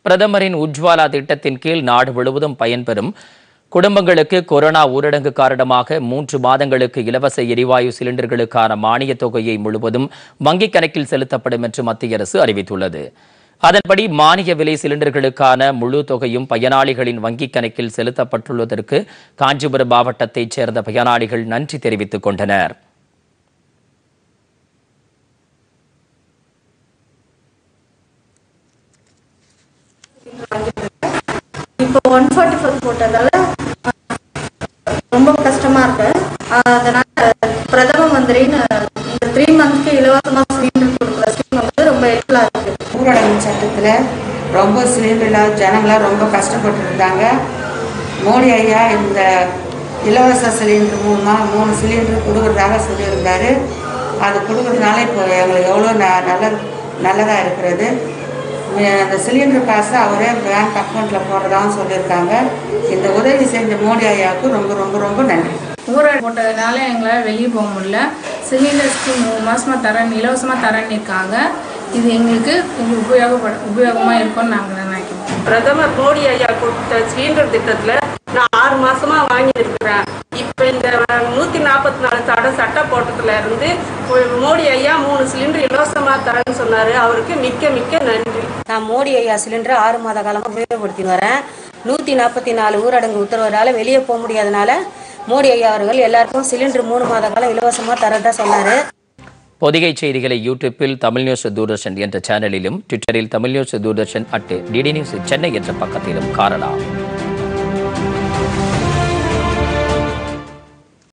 பிரதமரின் உஜ்வாலா திட்டத்தின் கீழ் நாடு முழுவதும் பயன்பெறும் குடும்பங்களுக்கு கொரோனா ஊரடங்கு காரணமாக மூன்று மாதங்களுக்கு இலவச எரிவாயு சிலிண்டர்களுக்கான மானியத் தொகையை முழுவதும் வங்கிக் கணக்கில் செலுத்தப்படும் என்று மத்திய அரசு அறிவித்துள்ளது அதன்படி மானிய விலை சிலிண்டர்களுக்கான முழு தொகையும் பயனாளிகளின் வங்கிக் கணக்கில் செலுத்தப்பட்டுள்ளதற்கு காஞ்சிபுரம் மாவட்டத்தைச் சேர்ந்த பயனாளிகள் நன்றி தெரிவித்துக் கொண்டனர் இப்போ ஒன் ஃபார்ட்டி ஃபோர் போட்டதால அஹ், ரொம்ப கஷ்டமா இருக்கு அஹ், அதனால பிரதம மந்திரின்னு இந்த த்ரீ மந்த்ஸ்க்கு இலவசமா சிலிண்டர் கொடுக்குற ஸ்கீம் வந்து ரொம்ப ஹெல்ப்ஃபுல்லா இருக்கு ஊரடங்கு சட்டத்தில் ரொம்ப சிலிண்டர் இல்லாத ஜனங்களாம் ரொம்ப கஷ்டப்பட்டு இருந்தாங்க மோடி ஐயா இந்த இலவச சிலிண்டர் மூலமாக மூணு சிலிண்டர் கொடுக்குறதாக சொல்லியிருந்தாரு அது கொடுக்குறதுனால இப்போ எங்களுக்கு எவ்வளோ ந நல்ல நல்லதாக இருக்கிறது மே- அந்த சிலிண்டர் காசை அவரே பேங்க் அக்கௌண்ட்டில் போடுறதாகவும் சொல்லியிருக்காங்க இந்த உதவி செஞ்ச மோடி ஐயாவுக்கு ரொம்ப ரொம்ப ரொம்ப நன்றி ஊரடங்கு போட்டதுனால எங்களால் வெளியே போக முடியல சிலிண்டர் ஸ்கீம் மூணு மாசமாக தரேன் இலவசமாக தரேன்னு இருக்காங்க இது எங்களுக்கு கொஞ்சம் உபயோகப்பட உபயோகமாக இருக்கும்னு நாங்கள் நினைக்கிறோம் பிரதமர் மோடி ஐயா கொடுத்த சிலிண்டர் திட்டத்துல நான் ஆறு மாசமா வாங்கியிருக்கிறேன் இப்ப இந்த நூத்தி நாற்பத்தி நாலு தடை சட்ட போட்டத்துல இருந்து மோடி ஐயா மூணு சிலிண்டர் இலவசமா தரேன்னு சொன்னாரு அவருக்கு மிக்க மிக்க நன்றி நான் மோடி ஐயா சிலிண்டரை ஆறு மாத காலமாக உபயோகப்படுத்தின்னு வரேன் நூற்றி நாற்பத்தி நாலு ஊரடங்கு உத்தரவுனால வெளியே போக முடியாதனால மோடி ஐயா அவர்கள் எல்லாருக்கும் சிலிண்டர் மூணு மாத காலம் இலவசமாக தரதா சொன்னார் பொதிகை செய்திகளை யூடியூப்பில் தமிழ் நியூஸ் தூர்தர்ஷன் என்ற சேனலிலும் ட்விட்டரில் Tamil news Doordarshan at DD news Chennai என்ற பக்கத்திலும் காணலாம்